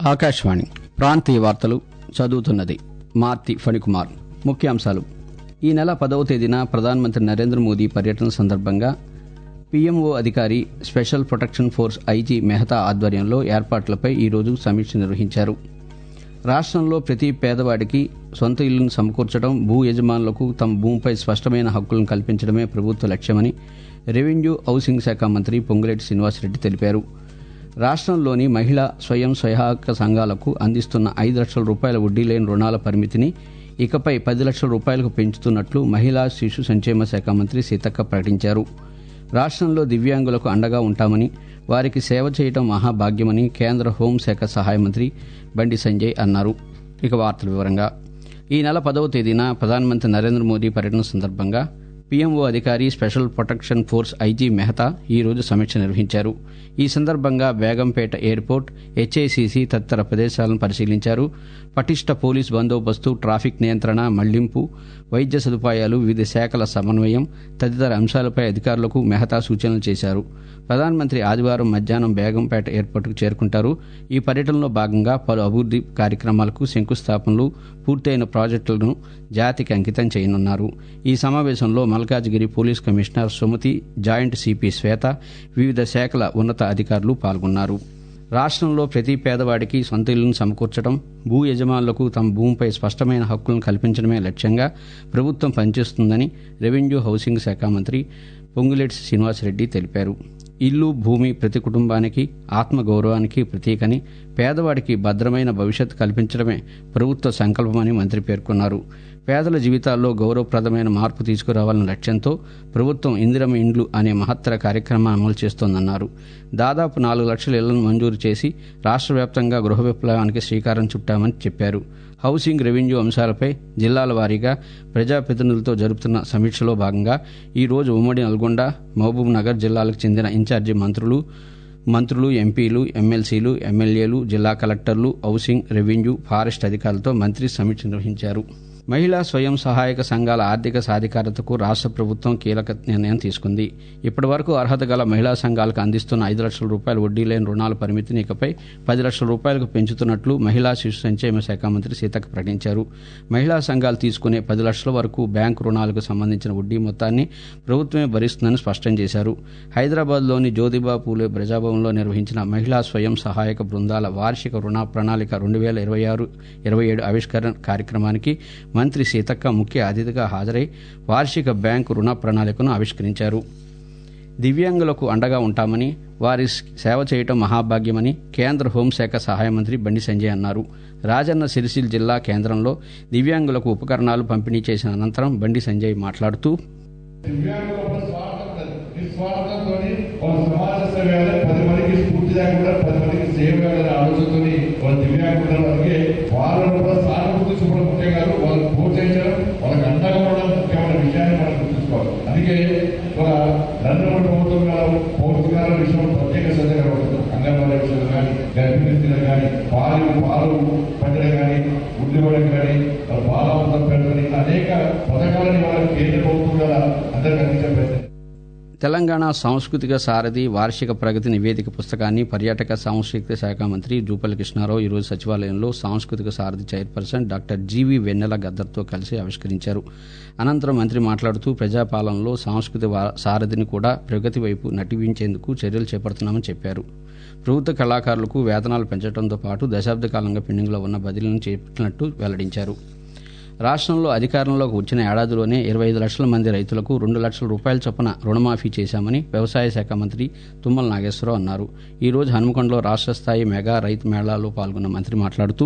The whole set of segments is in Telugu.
ఆకాశవాణి ప్రాంతీయ వార్తలు చదువుతున్నది మార్తి ఫణికుమార్ ముఖ్యాంశాలు ఈ నెల పదవ తేదీన ప్రధానమంత్రి నరేంద్ర మోదీ పర్యటన సందర్భంగా పీఎంఓ అధికారి special protection force IG Mehta ఆధ్వర్యంలో ఏర్పాట్లపై ఈరోజు సమీక్ష నిర్వహించారు రాష్ట్రంలో ప్రతి పేదవాడికి సొంత ఇల్లును సమకూర్చడం భూ యజమానులకు తమ భూమిపై స్పష్టమైన హక్కులను కల్పించడమే ప్రభుత్వ లక్ష్యమని రెవెన్యూ హౌసింగ్ శాఖ మంత్రి పొంగులేటి శ్రీనివాసరెడ్డి తెలిపారు రాష్ట్రంలోని మహిళా స్వయం సహాయక సంఘాలకు అందిస్తున్న ఐదు లక్షల రూపాయల వడ్డీ లేని రుణాల పరిమితిని ఇకపై పది లక్షల రూపాయలకు పెంచుతున్నట్లు మహిళా శిశు సంక్షేమ శాఖ మంత్రి సీతక్క ప్రకటించారు రాష్ట్రంలో దివ్యాంగులకు అండగా ఉంటామని వారికి సేవ చేయడం మహాభాగ్యమని కేంద్ర హోంశాఖ సహాయ మంత్రి బండి సంజయ్ అన్నారు ఇక వార్తల వివరంగా ఈ నెల పదవ తేదీన ప్రధానమంత్రి నరేంద్ర మోదీ పర్యటన సందర్భంగా పీఎంఓ అధికారి special protection force IG Mehta ఈ రోజు సమీక్ష నిర్వహించారు ఈ సందర్భంగా బేగంపేట ఎయిర్పోర్ట్ హెచ్ఐసిసి తదితర ప్రదేశాలను పరిశీలించారు పటిష్ట పోలీస్ బందోబస్తు ట్రాఫిక్ నియంత్రణ మళ్లింపు వైద్య సదుపాయాలు వివిధ శాఖల సమన్వయం తదితర అంశాలపై అధికారులకు మెహతా సూచనలు చేశారు ప్రధానమంత్రి ఆదివారం మధ్యాహ్నం బేగంపేట ఎయిర్పోర్టుకు చేరుకుంటారు ఈ పర్యటనలో భాగంగా పలు అభివృద్ది కార్యక్రమాలకు శంకుస్థాపనలు పూర్తయిన ప్రాజెక్టులను జాతికి అంకితం చేయనున్నారు ఈ సమావేశంలో Malkajgiri police commissioner Sumathi joint CP Swetha వివిధ శాఖల ఉన్నత అధికారులు పాల్గొన్నారు రాష్ట్రంలో ప్రతి పేదవాడికి సొంత ఇల్లును సమకూర్చడం భూ యజమానులకు తమ భూమిపై స్పష్టమైన హక్కులను కల్పించడమే లక్ష్యంగా ప్రభుత్వం పనిచేస్తుందని రెవెన్యూ హౌసింగ్ శాఖ మంత్రి పొంగులేటి శ్రీనివాసరెడ్డి తెలిపారు ఇల్లు భూమి ప్రతి కుటుంబానికి ఆత్మగౌరవానికి ప్రతీకని పేదవాడికి భద్రమైన భవిష్యత్తు కల్పించడమే ప్రభుత్వ సంకల్పమని మంత్రి పేర్కొన్నారు పేదల జీవితాల్లో గౌరవప్రదమైన మార్పు తీసుకురావాలన్న లక్ష్యంతో ప్రభుత్వం ఇందిరమ ఇండ్లు అనే మహత్తర కార్యక్రమాన్ని అమలు చేస్తోందన్నారు దాదాపు నాలుగు లక్షల ఇళ్లను మంజూరు చేసి రాష్ట్ర వ్యాప్తంగా గృహ విప్లవానికి శ్రీకారం చుట్టామని చెప్పారు హౌసింగ్ రెవెన్యూ అంశాలపై జిల్లాల వారీగా ప్రజాప్రతినిధులతో జరుపుతున్న సమీక్షలో భాగంగా ఈ రోజు ఉమ్మడి నల్గొండ మహబూబ్ నగర్ జిల్లాలకు చెందిన ఇన్ఛార్జి మంత్రులు మంత్రులు ఎంపీలు ఎమ్మెల్సీలు ఎమ్మెల్యేలు జిల్లా కలెక్టర్లు హౌసింగ్ రెవెన్యూ ఫారెస్ట్ అధికారులతో మంత్రి సమీక్ష నిర్వహించారు మహిళా స్వయం సహాయక సంఘాల ఆర్థిక సాధికారతకు రాష్ట్ర ప్రభుత్వం కీలక నిర్ణయం తీసుకుంది ఇప్పటి వరకు అర్హత గల మహిళా సంఘాలకు అందిస్తున్న ఐదు లక్షల రూపాయల వడ్డీ లేని రుణాల పరిమితిని ఇకపై పది లక్షల రూపాయలకు పెంచుతున్నట్లు మహిళా శిశు సంక్షేమ శాఖ మంత్రి సీతక్క ప్రకటించారు మహిళా సంఘాలు తీసుకునే పది లక్షల వరకు బ్యాంకు రుణాలకు సంబంధించిన వడ్డీ మొత్తాన్ని ప్రభుత్వమే భరిస్తుందని స్పష్టం చేశారు హైదరాబాద్లోని జ్యోతిబా పూలే ప్రజాభవన్లో నిర్వహించిన మహిళా స్వయం సహాయక బృందాల వార్షిక రుణ ప్రణాళిక రెండు వేల ఇరవై ఆరు ఇరవై ఏడు ఆవిష్కరణ కార్యక్రమానికి మంత్రి సీతక్క ముఖ్య అతిథిగా హాజరై వార్షిక బ్యాంకు రుణ ప్రణాళికను ఆవిష్కరించారు దివ్యాంగులకు అండగా ఉంటామని వారి సేవ చేయటం మహాభాగ్యమని కేంద్ర హోంశాఖ సహాయ మంత్రి బండి సంజయ్ అన్నారు రాజన్న సిరిసిల్ జిల్లా కేంద్రంలో దివ్యాంగులకు ఉపకరణాలు పంపిణీ చేసిన అనంతరం బండి సంజయ్ మాట్లాడుతూ దివ్యాంగుల స్వార్థం ఉండదు. నిస్వార్థంతో వాళ్ళ సమాజ సేవ చేయాలి, పది మందికి స్ఫూర్తిగా కూడా పది మందికి సేవ చేయాలనే ఆలోచనతోని వాళ్ళ దివ్యాంగుల వరకే వాళ్ళను కూడా సానుభూతి చూపడం ముఖ్యం కాదు వాళ్ళని ప్రోత్సహించడం వాళ్ళకి అండగా ఉండడం ముఖ్యమైన విషయాన్ని మనం గుర్తుంచుకోవాలి అందుకే మన నరేంద్ర ప్రభుత్వం గారు పౌష్టికాల విషయంలో ప్రత్యేక శ్రద్ధ కనబడుతుంది అంగన్వాడీ విషయంలో కానీ గర్భిణీ స్త్రీలకు కానీ పాలు పాలు పంచడం కానీ ఉద్యోగం కానీ వాళ్ళ బాలామృతం పెట్టడం ఇట్లా అనేక పథకాలని వాళ్ళ కేంద్ర ప్రభుత్వం ద్వారా అందరికీ అందించే ప్రయత్నం తెలంగాణ సాంస్కృతిక సారథి వార్షిక ప్రగతి నివేదిక పుస్తకాన్ని పర్యాటక సాంస్కృతిక శాఖ మంత్రి జూపల్లి కృష్ణారావు ఈరోజు సచివాలయంలో సాంస్కృతిక సారథి చైర్పర్సన్ డాక్టర్ జీవి వెన్నెల గద్దర్తో కలిసి ఆవిష్కరించారు అనంతరం మంత్రి మాట్లాడుతూ ప్రజాపాలనలో సాంస్కృతిక వా- సారథిని కూడా ప్రగతి వైపు నటించేందుకు చర్యలు చేపడుతున్నామని చెప్పారు ప్రభుత్వ కళాకారులకు వేతనాలు పెంచడంతో పాటు దశాబ్ద కాలంగా పెండింగ్లో ఉన్న బదిలీలను చేపట్టినట్టు వెల్లడించారు రాష్ట్రంలో అధికారంలోకి వచ్చిన ఏడాదిలోనే ఇరవై ఐదు లక్షల మంది రైతులకు రెండు లక్షల రూపాయల చొప్పున రుణమాఫీ చేశామని వ్యవసాయ శాఖ మంత్రి తుమ్మల నాగేశ్వరరావు అన్నారు ఈ రోజు హనుమకొండలో రాష్ట్ర స్థాయి మెగా రైతు మేళాలో పాల్గొన్న మంత్రి మాట్లాడుతూ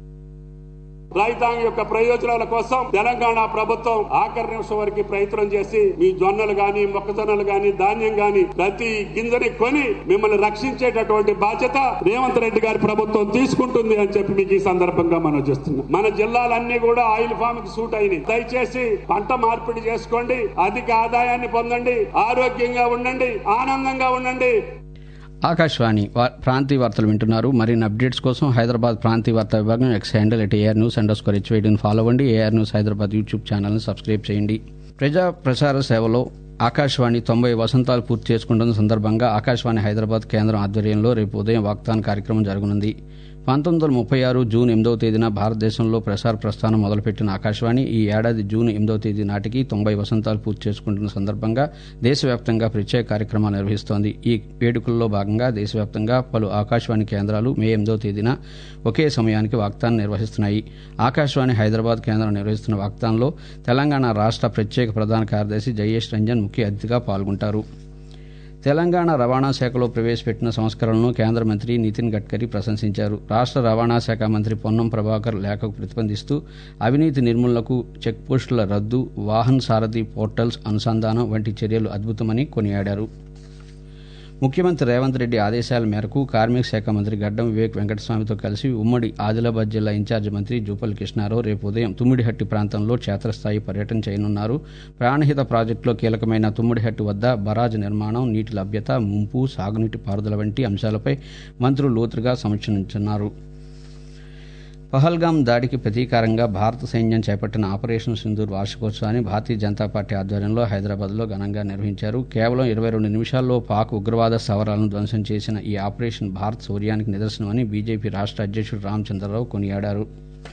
రైతాంగం యొక్క ప్రయోజనాల కోసం తెలంగాణ ప్రభుత్వం ఆఖరి నిమిషం వరకు ప్రయత్నం చేసి మీ జొన్నలు గాని మొక్కజొన్నలు గాని ధాన్యం గాని ప్రతి గింజని కొని మిమ్మల్ని రక్షించేటటువంటి బాధ్యత రేవంత్ రెడ్డి గారి ప్రభుత్వం తీసుకుంటుంది అని చెప్పి మీకు ఈ సందర్భంగా మనం చేస్తున్నాం మన జిల్లాలన్నీ కూడా ఆయిల్ ఫామ్ కి సూట్ అయినాయి దయచేసి పంట మార్పిడి చేసుకోండి అధిక ఆదాయాన్ని పొందండి ఆరోగ్యంగా ఉండండి ఆనందంగా ఉండండి ఆకాశవాణి వా- ప్రాంతీయ వార్తలు వింటున్నారు మరిన్ని అప్డేట్స్ కోసం హైదరాబాద్ ప్రాంతీయ వార్తా విభాగం X handle at AR news under score హెచ్వైడీని ఫాలో అవ్వండి ఏఆర్ న్యూస్ హైదరాబాద్ యూట్యూబ్ ఛానల్ని సబ్స్క్రైబ్ చేయండి ప్రజా ప్రసార సేవలో ఆకాశవాణి తొంభై వసంతాలు పూర్తి చేసుకుంటున్న సందర్భంగా ఆకాశవాణి హైదరాబాద్ కేంద్రం ఆధ్వర్యంలో రేపు ఉదయం వాగ్దాన కార్యక్రమం జరగనుంది పంతొమ్మిది వందల ముప్పై ఆరు జూన్ ఎనిమిదవ తేదీన భారతదేశంలో ప్రసార ప్రస్థానం మొదలుపెట్టిన ఆకాశవాణి ఈ ఏడాది జూన్ ఎనిమిదవ తేదీ నాటికి తొంభై వసంతాలు పూర్తి చేసుకుంటున్న సందర్భంగా దేశవ్యాప్తంగా ప్రత్యేక కార్యక్రమాలు నిర్వహిస్తోంది ఈ వేడుకల్లో భాగంగా దేశవ్యాప్తంగా పలు ఆకాశవాణి కేంద్రాలు మే ఎనిమిదవ తేదీన ఒకే సమయానికి వాగ్దానం నిర్వహిస్తున్నాయి ఆకాశవాణి హైదరాబాద్ కేంద్రం నిర్వహిస్తున్న వాగ్దానంలో తెలంగాణ రాష్ట్ర ప్రత్యేక ప్రధాన కార్యదర్శి జయేష్ రంజన్ ముఖ్య అతిథిగా పాల్గొంటారు తెలంగాణ రవాణా శాఖలో ప్రవేశపెట్టిన సంస్కరణలను కేంద్ర మంత్రి నితిన్ గడ్కరీ ప్రశంసించారు రాష్ట్ర రవాణా శాఖ మంత్రి పొన్నం ప్రభాకర్ లేఖకు ప్రతిబంధిస్తూ అవినీతి నిర్మూలనకు చెక్పోస్టుల రద్దు వాహన్ సారథి పోర్టల్స్ అనుసంధానం వంటి చర్యలు అద్భుతమని కొనియాడారు ముఖ్యమంత్రి రేవంత్ రెడ్డి ఆదేశాల మేరకు కార్మిక శాఖ మంత్రి గడ్డం వివేక్ వెంకటస్వామితో కలిసి ఉమ్మడి ఆదిలాబాద్ జిల్లా ఇన్ఛార్జ్ మంత్రి జూపల్ కృష్ణారావు రేపు ఉదయం తుమ్మిడిహట్టి ప్రాంతంలో క్షేత్రస్థాయి పర్యటన చేయనున్నారు ప్రాణహిత ప్రాజెక్టులో కీలకమైన తుమ్మిడిహట్టి వద్ద బరాజ్ నిర్మాణం నీటి లభ్యత ముంపు సాగునీటి పారుదల వంటి అంశాలపై మంత్రులు లోతుగా సమీక్షించున్నారు పహల్గాం దాడికి ప్రతీకారంగా భారత సైన్యం చేపట్టిన ఆపరేషన్ సింధూర్ వార్షికోత్సవాన్ని భారతీయ జనతా పార్టీ ఆధ్వర్యంలో హైదరాబాద్లో ఘనంగా నిర్వహించారు కేవలం ఇరవై రెండు నిమిషాల్లో పాక్ ఉగ్రవాద స్థావరాలను ధ్వంసం చేసిన ఈ ఆపరేషన్ భారత్ శౌర్యానికి నిదర్శనమని బీజేపీ రాష్ట్ర అధ్యక్షుడు రామచంద్రరావు కొనియాడారు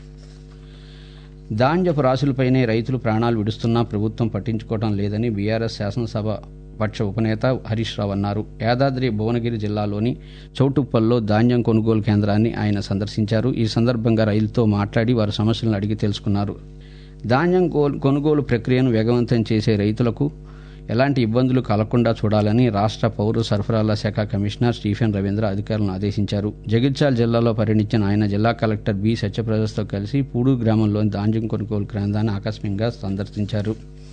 ధాన్యపు రాశులపైనే రైతులు ప్రాణాలు విడుస్తున్నా ప్రభుత్వం పట్టించుకోవడం లేదని బీఆర్ఎస్ శాసనసభ పక్ష ఉపనేత హరీష్ రావు అన్నారు యాదాద్రి భువనగిరి జిల్లాలోని చౌటుప్పల్లో ధాన్యం కొనుగోలు కేంద్రాన్ని ఆయన సందర్శించారు ఈ సందర్భంగా రైతులతో మాట్లాడి వారి సమస్యలను అడిగి తెలుసుకున్నారు ధాన్యం కొనుగోలు ప్రక్రియను వేగవంతం చేసే రైతులకు ఎలాంటి ఇబ్బందులు కలగకుండా చూడాలని రాష్ట్ర పౌర సరఫరాల శాఖ కమిషనర్ స్టీఫెన్ రవీంద్ర అధికారులను ఆదేశించారు జగిత్యాల జిల్లాలో పర్యటించిన ఆయన జిల్లా కలెక్టర్ బి సత్యప్రదస్తో కలిసి పూడు గ్రామంలోని ధాన్యం కొనుగోలు కేంద్రాన్ని ఆకస్మికంగా సందర్శించారు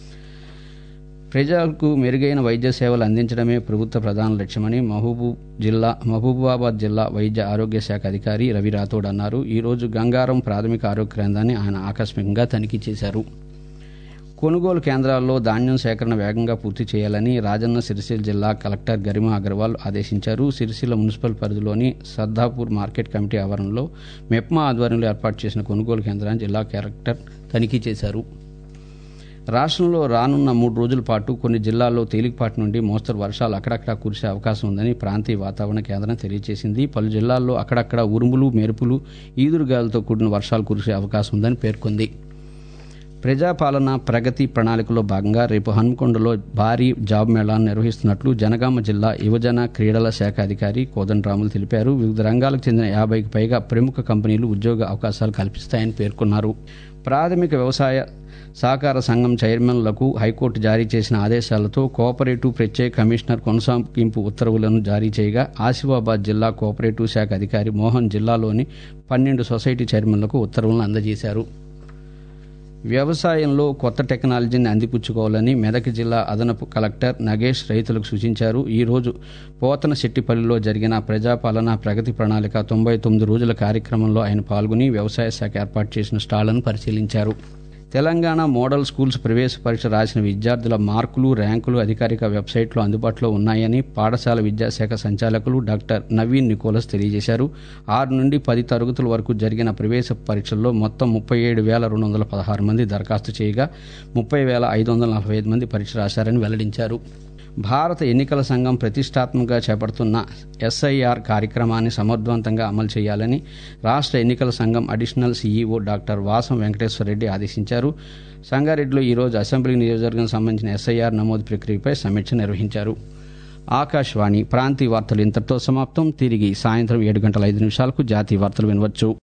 ప్రజలకు మెరుగైన వైద్య సేవలు అందించడమే ప్రభుత్వ ప్రధాన లక్ష్యమని మహబూబ్ జిల్లా మహబూబాబాద్ జిల్లా వైద్య ఆరోగ్య శాఖ అధికారి రవి రాథోడ్ అన్నారు ఈరోజు గంగారం ప్రాథమిక ఆరోగ్య కేంద్రాన్ని ఆయన ఆకస్మికంగా తనిఖీ చేశారు కొనుగోలు కేంద్రాల్లో ధాన్యం సేకరణ వేగంగా పూర్తి చేయాలని రాజన్న సిరిసిల్ల జిల్లా కలెక్టర్ గరిమా అగర్వాల్ ఆదేశించారు సిరిసిల్ల మున్సిపల్ పరిధిలోని సర్దాపూర్ మార్కెట్ కమిటీ ఆవరణలో మెప్మా ఆధ్వర్యంలో ఏర్పాటు చేసిన కొనుగోలు కేంద్రాన్ని జిల్లా కలెక్టర్ తనిఖీ చేశారు రాష్ట్రంలో రానున్న మూడు రోజుల పాటు కొన్ని జిల్లాల్లో తేలికపాటి నుండి మోస్తరు వర్షాలు అక్కడక్కడా కురిసే అవకాశం ఉందని ప్రాంతీయ వాతావరణ కేంద్రం తెలియజేసింది పలు జిల్లాల్లో అక్కడక్కడ ఉరుములు మెరుపులు ఈదురుగాలతో కూడిన వర్షాలు కురిసే అవకాశం ఉందని పేర్కొంది ప్రజాపాలన ప్రగతి ప్రణాళికలో భాగంగా రేపు హన్మకొండలో భారీ జాబ్ మేళాను నిర్వహిస్తున్నట్లు జనగామ జిల్లా యువజన క్రీడల శాఖ అధికారి కోదండరాములు తెలిపారు వివిధ రంగాలకు చెందిన యాభైకి పైగా ప్రముఖ కంపెనీలు ఉద్యోగ అవకాశాలు కల్పిస్తాయని పేర్కొన్నారు ప్రాథమిక వ్యవసాయ సహకార సంఘం చైర్మన్లకు హైకోర్టు జారీ చేసిన ఆదేశాలతో కోఆపరేటివ్ ప్రత్యేక కమిషనర్ కొనసాగింపు ఉత్తర్వులను జారీ చేయగా ఆసిఫాబాద్ జిల్లా కోఆపరేటివ్ శాఖ అధికారి మోహన్ జిల్లాలోని పన్నెండు సొసైటీ చైర్మన్లకు ఉత్తర్వులను అందజేశారు వ్యవసాయంలో కొత్త టెక్నాలజీని అందిపుచ్చుకోవాలని మెదక్ జిల్లా అదనపు కలెక్టర్ నగేష్ రైతులకు సూచించారు ఈ రోజు పోతన శెట్టిపల్లిలో జరిగిన ప్రజాపాలన ప్రగతి ప్రణాళిక తొంభై తొమ్మిది రోజుల కార్యక్రమంలో ఆయన పాల్గొని వ్యవసాయ శాఖ ఏర్పాటు చేసిన స్టాళ్లను పరిశీలించారు తెలంగాణ మోడల్ స్కూల్స్ ప్రవేశ పరీక్ష రాసిన విద్యార్థుల మార్కులు ర్యాంకులు అధికారిక వెబ్సైట్లో అందుబాటులో ఉన్నాయని పాఠశాల విద్యాశాఖ సంచాలకులు డాక్టర్ నవీన్ నికోలస్ తెలియజేశారు ఆరు నుండి పది తరగతుల వరకు జరిగిన ప్రవేశ పరీక్షల్లో మొత్తం ముప్పై ఏడు వేల రెండు వందల పదహారు మంది దరఖాస్తు చేయగా ముప్పై వేల ఐదు వందల నలభై ఐదు మంది పరీక్ష రాశారని వెల్లడించారు భారత ఎన్నికల సంఘం ప్రతిష్టాత్మకంగా చేపడుతున్న ఎస్ఐఆర్ కార్యక్రమాన్ని సమర్థవంతంగా అమలు చేయాలని రాష్ట్ర ఎన్నికల సంఘం additional CEO doctor Vasam Venkateswara Reddy ఆదేశించారు సంగారెడ్డిలో ఈరోజు అసెంబ్లీ నియోజకవర్గం సంబంధించిన ఎస్ఐఆర్ నమోదు ప్రక్రియపై సమీక్ష నిర్వహించారు ఆకాశవాణి ప్రాంతీయ వార్తలు ఇంతటితో సమాప్తం తిరిగి సాయంత్రం ఏడు గంటల ఐదు నిమిషాలకు జాతీయ వార్తలు వినవచ్చు